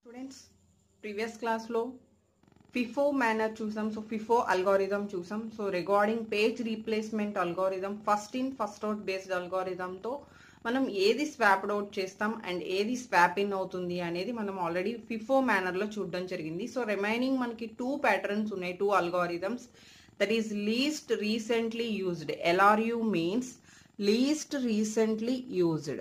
students previous క్లాస్లో FIFO manner చూసాం so FIFO algorithm చూసాం so regarding page replacement algorithm first in first out based అల్గోరిథంతో మనం ఏది స్వాప్డ్ అవుట్ చేస్తాం అండ్ ఏది స్వాప్ ఇన్ అవుతుంది అనేది మనం ఆల్రెడీ ఫిఫో మేనర్లో చూడడం జరిగింది సో రిమైనింగ్ మనకి టూ ప్యాటర్న్స్ ఉన్నాయి two algorithms that is least recently used LRU means least recently used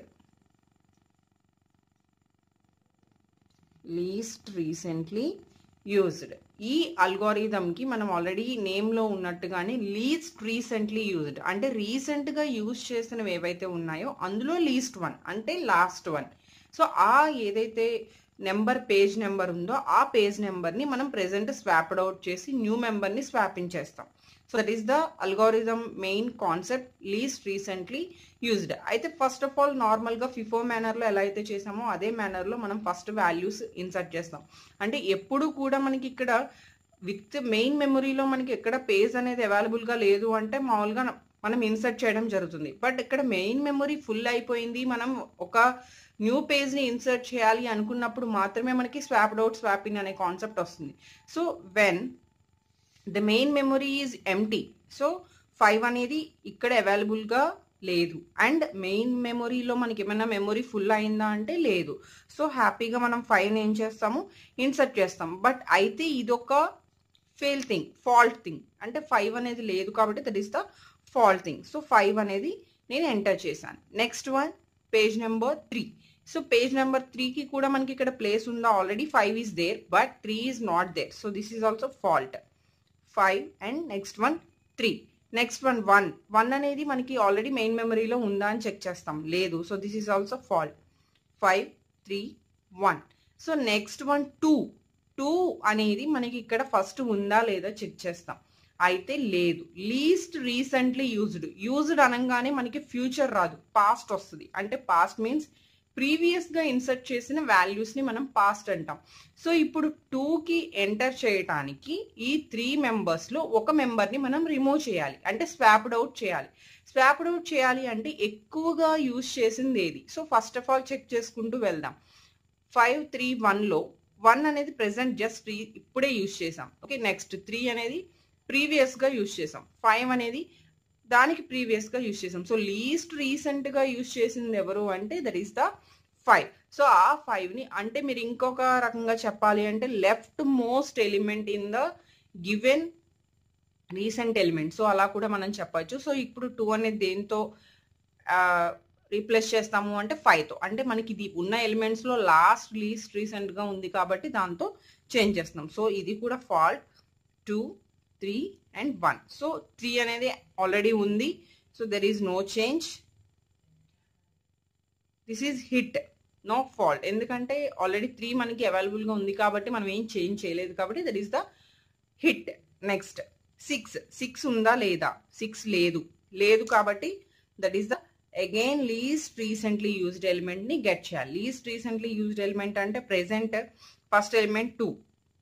least recently used ఈ అల్గోరిథంకి మనం ఆల్రెడీ నేమ్లో ఉన్నట్టుగానే లీస్ట్ రీసెంట్లీ యూజ్డ్ అంటే రీసెంట్గా యూజ్ చేసినవి ఏవైతే ఉన్నాయో అందులో లీస్ట్ వన్ అంటే లాస్ట్ వన్ సో ఆ ఏదైతే నెంబర్ పేజ్ నెంబర్ ఉందో ఆ పేజ్ నెంబర్ని మనం ప్రెసెంట్ స్వాప్డ్ అవుట్ చేసి న్యూ మెంబర్ని స్వాపింగ్ చేస్తాం so that is the algorithm main concept least recently used అయితే ఫస్ట్ ఆఫ్ ఆల్ నార్మల్గా ఫిఫో మేనర్లో ఎలా అయితే చేసామో అదే మేనర్లో మనం ఫస్ట్ వాల్యూస్ ఇన్సర్ట్ చేస్తాం అంటే ఎప్పుడు కూడా మనకి ఇక్కడ విత్ మెయిన్ మెమొరీలో మనకి ఎక్కడ పేజ్ అనేది అవైలబుల్గా లేదు అంటే మామూలుగా మనం ఇన్సర్ట్ చేయడం జరుగుతుంది బట్ ఇక్కడ మెయిన్ మెమొరీ ఫుల్ అయిపోయింది మనం ఒక న్యూ పేజ్ని ఇన్సర్ట్ చేయాలి అనుకున్నప్పుడు మాత్రమే మనకి స్వాప్డ్ అవుట్ స్వాపింగ్ అనే కాన్సెప్ట్ వస్తుంది so when the main memory is empty so five అనేది ఇక్కడ అవైలబుల్గా లేదు అండ్ మెయిన్ మెమొరీలో మనకి ఏమైనా మెమొరీ ఫుల్ అయిందా అంటే లేదు సో హ్యాపీగా మనం ఫైవ్ ఏం చేస్తాము ఇన్సర్ట్ చేస్తాం బట్ అయితే ఇదొక ఫెయిల్ థింగ్ ఫాల్ట్ థింగ్ అంటే ఫైవ్ అనేది లేదు కాబట్టి that is the fault thing so five అనేది నేను ఎంటర్ చేశాను next one page number three so page number త్రీకి కూడా మనకి ఇక్కడ ప్లేస్ ఉందా already five is there but three is not there so this is also fault five and next one three next one one one అనేది మనకి already main మెమరీలో ఉందా అని చెక్ చేస్తాం లేదు so this is also fault five three one so next one two two అనేది మనకి ఇక్కడ ఫస్ట్ ఉందా లేదా చెక్ చేస్తాం అయితే లేదు లీస్ట్ రీసెంట్లీ యూజ్డ్ యూజ్డ్ అనగానే మనకి ఫ్యూచర్ రాదు పాస్ట్ వస్తుంది అంటే పాస్ట్ మీన్స్ ప్రీవియస్గా ఇన్సర్ట్ చేసిన వాల్యూస్ని మనం పాస్ట్ అంటాం సో ఇప్పుడు టూకి ఎంటర్ చేయటానికి ఈ త్రీ మెంబర్స్లో ఒక మెంబర్ని మనం రిమూవ్ చేయాలి అంటే స్వాప్డ్ అవుట్ చేయాలి స్వాప్డ్ అవుట్ చేయాలి అంటే ఎక్కువగా యూజ్ చేసింది ఏది so first of all check చేసుకుంటూ వెళ్దాం ఫైవ్ త్రీ వన్లో వన్ అనేది ప్రెసెంట్ జస్ట్ ఇప్పుడే యూజ్ చేసాం ఓకే నెక్స్ట్ త్రీ అనేది ప్రీవియస్గా యూజ్ చేసాం ఫైవ్ అనేది దానికి ప్రీవియస్గా యూజ్ చేసాం సో లీస్ట్ రీసెంట్గా యూజ్ చేసింది ఎవరు అంటే that is the five so ఆ ఫైవ్ని అంటే మీరు ఇంకొక రకంగా చెప్పాలి అంటే left most element in the given recent element so అలా కూడా మనం చెప్పచ్చు సో ఇప్పుడు టూ అనేది దేంతో రీప్లేస్ చేస్తాము అంటే ఫైవ్తో అంటే మనకి ఇది ఉన్న ఎలిమెంట్స్లో లాస్ట్ లీస్ట్ రీసెంట్గా ఉంది కాబట్టి దాంతో చేంజ్ చేస్తున్నాం సో ఇది కూడా fault two three and one so three అనేది ఆల్రెడీ ఉంది so there is no change this is hit no fault ఎందుకంటే ఆల్రెడీ త్రీ మనకి అవైలబుల్గా ఉంది కాబట్టి మనం ఏం చేంజ్ చేయలేదు కాబట్టి that is the hit next six six ఉందా లేదా సిక్స్ లేదు లేదు కాబట్టి that is the again least recently used ఎలిమెంట్ని గెట్ చేయాలి లీస్ట్ రీసెంట్లీ యూజ్డ్ ఎలిమెంట్ అంటే present first element two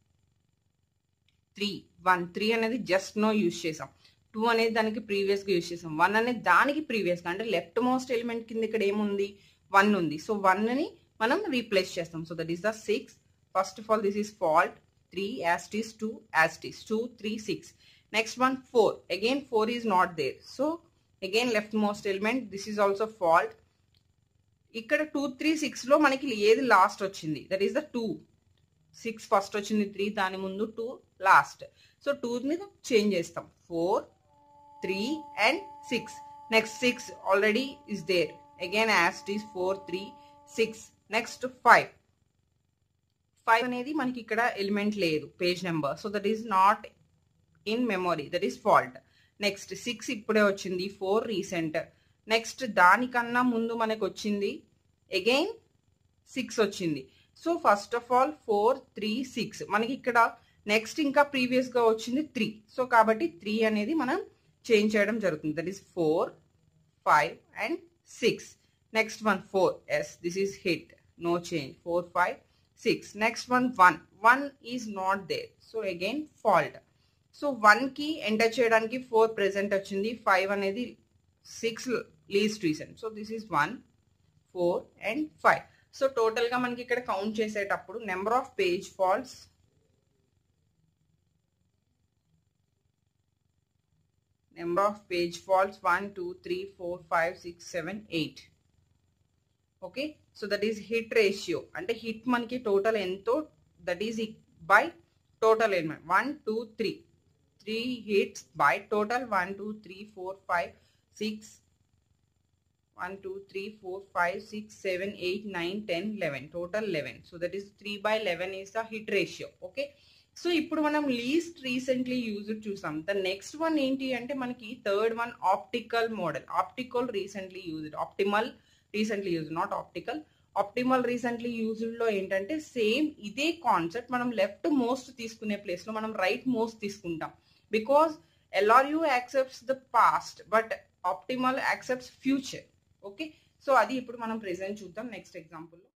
three one three అనేది జస్ట్ నో యూజ్ చేసాం టూ అనేది దానికి ప్రీవియస్గా యూజ్ చేసాం వన్ అనేది దానికి ప్రీవియస్గా అంటే లెఫ్ట్ మోస్ట్ ఎలిమెంట్ కింద ఇక్కడ ఏముంది వన్ ఉంది సో వన్ని మనం రీప్లేస్ చేస్తాం so that is the six first of all this is fault three as it is two as it is two three six next one four again four is not there so again left most element this is also fault ఇక్కడ two three సిక్స్లో మనకి ఏది last వచ్చింది that is the two six first వచ్చింది three దాని ముందు two last so టూని change చేస్తాం four three and six next six already is there again as it is four three six next five five అనేది మనకి ఇక్కడ ఎలిమెంట్ లేదు page number so that is not in memory that is fault next six ఇప్పుడే వచ్చింది four recent next దానికన్నా ముందు మనకు వచ్చింది అగైన్ సిక్స్ వచ్చింది so first of all four three six మనకి ఇక్కడ నెక్స్ట్ ఇంకా ప్రీవియస్గా వచ్చింది త్రీ సో కాబట్టి త్రీ అనేది మనం చేంజ్ చేయడం జరుగుతుంది that is four five and six next one four yes this is hit no change four five six next one one one is not there so again fault so వన్కి enter చేయడానికి four present వచ్చింది five అనేది six least recent so this is one four and five so total గా మనకి ఇక్కడ count చేసేటప్పుడు number of page faults number of page faults one two three four five six seven eight okay so that is hit ratio అంటే hit మనకి total ఎంతో that is by total element one two three three hits by total one two three four five six one two three four five six seven eight nine ten eleven total eleven so that is three by eleven is the hit ratio okay so ఇప్పుడు మనం least recently used చూసాం the next one ఏంటి అంటే మనకి third one optical model optical recently used optimal recently use not optical optimal recently used లో ఏంటంటే same ఇదే concept మనం లెఫ్ట్ మోస్ట్ తీసుకునే ప్లేస్ లో మనం రైట్ మోస్ట్ తీసుకుంటాం because LRU accepts the past but optimal accepts future okay so అది ఇప్పుడు మనం ప్రెసెంట్ చూద్దాం నెక్స్ట్ ఎగ్జాంపుల్